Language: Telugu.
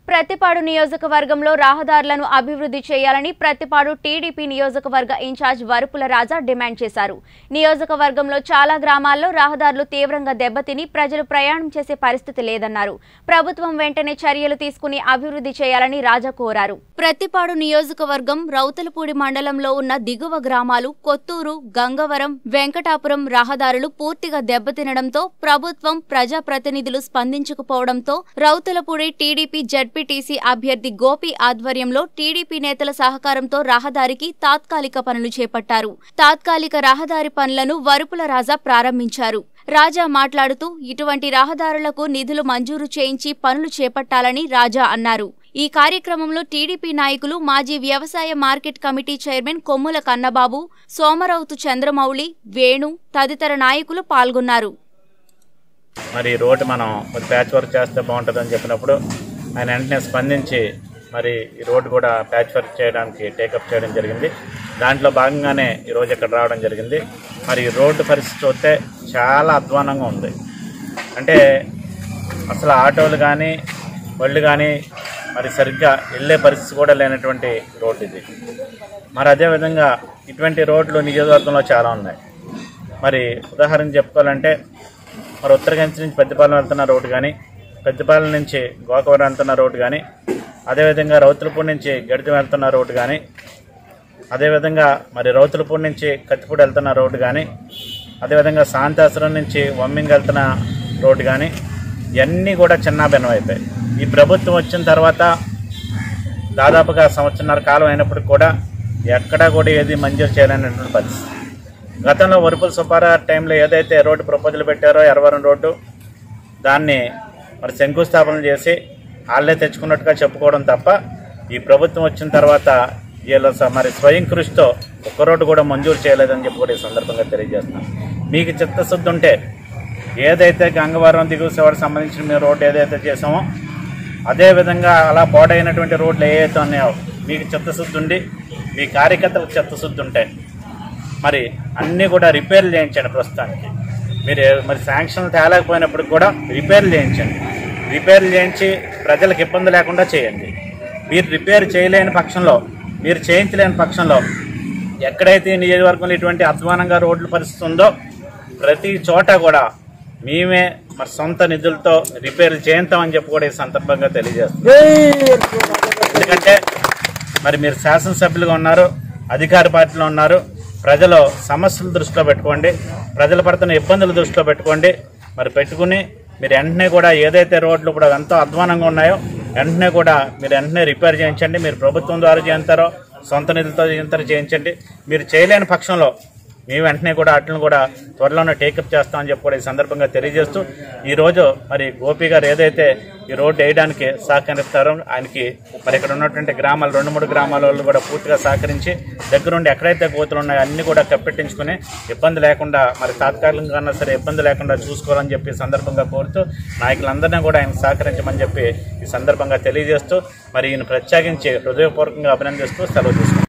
ప్రతిపాడు నియోజకవర్గంలో రహదారులను అభివృద్ధి చేయాలని ప్రతిపాడు టీడీపీ నియోజకవర్గ ఇన్ఛార్జ్ వరుపుల రాజా డిమాండ్ చేశారు నియోజకవర్గంలో చాలా గ్రామాల్లో రహదారులు తీవ్రంగా దెబ్బతిని ప్రజలు ప్రయాణం చేసే పరిస్థితి లేదన్నారు ప్రభుత్వం వెంటనే చర్యలు తీసుకుని అభివృద్ధి చేయాలని రాజా కోరారు ప్రతిపాడు నియోజకవర్గం రౌతలపూడి మండలంలో ఉన్న దిగువ గ్రామాలు కొత్తూరు గంగవరం వెంకటాపురం రహదారులు పూర్తిగా దెబ్బతినడంతో ప్రభుత్వం ప్రజాప్రతినిధులు స్పందించకపోవడంతో రౌతలపూడి టీడీపీ జడ్పీటీసీ అభ్యర్థి గోపి ఆధ్వర్యంలో టీడీపీ నేతల సహకారంతో రహదారికి తాత్కాలిక పనులు చేపట్టారు తాత్కాలిక రహదారి పనులను వరుపుల రాజా ప్రారంభించారు రాజా మాట్లాడుతూ ఇటువంటి రహదారులకు నిధులు మంజూరు చేయించి పనులు చేపట్టాలని రాజా అన్నారు ఈ కార్యక్రమంలో టీడీపీ నాయకులు మాజీ వ్యవసాయ మార్కెట్ కమిటీ చైర్మన్ కొమ్ముల కన్నబాబు సోమరౌతు చంద్రమౌళి వేణు తదితర నాయకులు పాల్గొన్నారు మరి ఈ రోడ్డు మనం కొద్ది ప్యాచ్ వర్క్ చేస్తే బాగుంటుందని చెప్పినప్పుడు ఆయన వెంటనే స్పందించి మరి ఈ రోడ్డు కూడా ప్యాచ్ వర్క్ చేయడానికి టేకప్ చేయడం జరిగింది దాంట్లో భాగంగానే ఈరోజు ఇక్కడ రావడం జరిగింది మరి ఈ రోడ్డు పరిస్థితి చూస్తే చాలా అధ్వానంగా ఉంది అంటే అసలు ఆటోలు కానీ బళ్ళు కానీ మరి సరిగ్గా వెళ్ళే పరిస్థితి కూడా లేనటువంటి రోడ్డు ఇది మరి అదేవిధంగా ఇటువంటి రోడ్లు నియోజకవర్గంలో చాలా ఉన్నాయి మరి ఉదాహరణ చెప్పుకోవాలంటే మరి ఉత్తరగంచి నుంచి పెద్దపాలెం వెళ్తున్న రోడ్డు కానీ పెద్దపాలెం నుంచి గోకవరం వెళ్తున్న రోడ్డు కానీ అదేవిధంగా రౌతులపూడి నుంచి గడిత వెళ్తున్న రోడ్డు కానీ అదేవిధంగా మరి రౌతులపూడి నుంచి కత్తిపూడి వెళ్తున్న రోడ్డు కానీ అదేవిధంగా శాంతాశ్రం నుంచి వమ్మింగ్ వెళ్తున్న రోడ్డు కానీ ఇవన్నీ కూడా చిన్నాభిన్నం అయిపోయాయి ఈ ప్రభుత్వం వచ్చిన తర్వాత దాదాపుగా సంవత్సరన్నర కాలం అయినప్పటికి కూడా ఎక్కడా కూడా ఏది మంజూరు చేయలేనటువంటి పరిస్థితి గతంలో వరుపుల సుబ్బారా టైంలో ఏదైతే రోడ్డు ప్రపోజల్ పెట్టారో ఎర్రవరం రోడ్డు దాన్ని మరి శంకుస్థాపన చేసి వాళ్ళే తెచ్చుకున్నట్టుగా చెప్పుకోవడం తప్ప ఈ ప్రభుత్వం వచ్చిన తర్వాత వీళ్ళ స- మరి స్వయం కృషితో ఒక్క రోడ్డు కూడా మంజూరు చేయలేదని చెప్పి కూడా ఈ సందర్భంగా తెలియజేస్తున్నాం మీకు చిత్తశుద్ధి ఉంటే ఏదైతే గంగవరం దిగువ శివారికి సంబంధించిన మేము రోడ్డు ఏదైతే చేసామో అదే విధంగా అలా పాడైనటువంటి రోడ్లు ఏవైతే ఉన్నాయో మీకు చిత్తశుద్ధి ఉండి మీ కార్యకర్తలకు చిత్తశుద్ధి ఉంటే మరి అన్నీ కూడా రిపేర్లు చేయించండి ప్రస్తుతానికి మీరు మరి శాంక్షన్ తేలేకపోయినప్పుడు కూడా రిపేర్లు చేయించండి రిపేర్లు చేయించి ప్రజలకు ఇబ్బంది లేకుండా చేయండి మీరు రిపేర్ చేయలేని పక్షంలో మీరు చేయించలేని పక్షంలో ఎక్కడైతే ఈ నియోజకవర్గంలో ఇటువంటి అధ్వానంగా రోడ్ల పరిస్థితి ఉందో ప్రతి చోట కూడా మేమే మరి సొంత నిధులతో రిపేర్లు చేయించామని చెప్పి కూడా ఈ సందర్భంగా తెలియజేస్తాం ఎందుకంటే మరి మీరు శాసనసభ్యులుగా ఉన్నారు అధికార పార్టీలో ఉన్నారు ప్రజల సమస్యలు దృష్టిలో పెట్టుకోండి ప్రజలు పడుతున్న ఇబ్బందులు దృష్టిలో పెట్టుకోండి మరి పెట్టుకుని మీరు వెంటనే కూడా ఏదైతే రోడ్లు ఇప్పుడు ఎంతో అధ్వానంగా ఉన్నాయో వెంటనే కూడా మీరు వెంటనే రిపేర్ చేయించండి మీరు ప్రభుత్వం ద్వారా చేయించారో సొంత నిధులతో చేయించారో చేయించండి మీరు చేయలేని పక్షంలో మేము వెంటనే కూడా వాటిని కూడా త్వరలోనే టేకప్ చేస్తామని చెప్పి కూడా ఈ సందర్భంగా తెలియజేస్తూ ఈ రోజు మరి గోపి గారు ఏదైతే ఈ రోడ్డు వేయడానికి సహకరిస్తారో ఆయనకి మరి ఇక్కడ ఉన్నటువంటి గ్రామాలు రెండు మూడు గ్రామాల వాళ్ళు కూడా పూర్తిగా సహకరించి దగ్గరుండి ఎక్కడైతే గోతులు ఉన్నాయో అన్ని కూడా కప్పెట్టించుకుని ఇబ్బంది లేకుండా మరి తాత్కాలికంగా సరే ఇబ్బంది లేకుండా చూసుకోవాలని చెప్పి ఈ సందర్భంగా కోరుతూ నాయకులందరినీ కూడా ఆయన సహకరించమని చెప్పి ఈ సందర్భంగా తెలియజేస్తూ మరి ఈయన ప్రత్యేకించి హృదయపూర్వకంగా అభినందిస్తూ సెలవు తీసుకుంటాం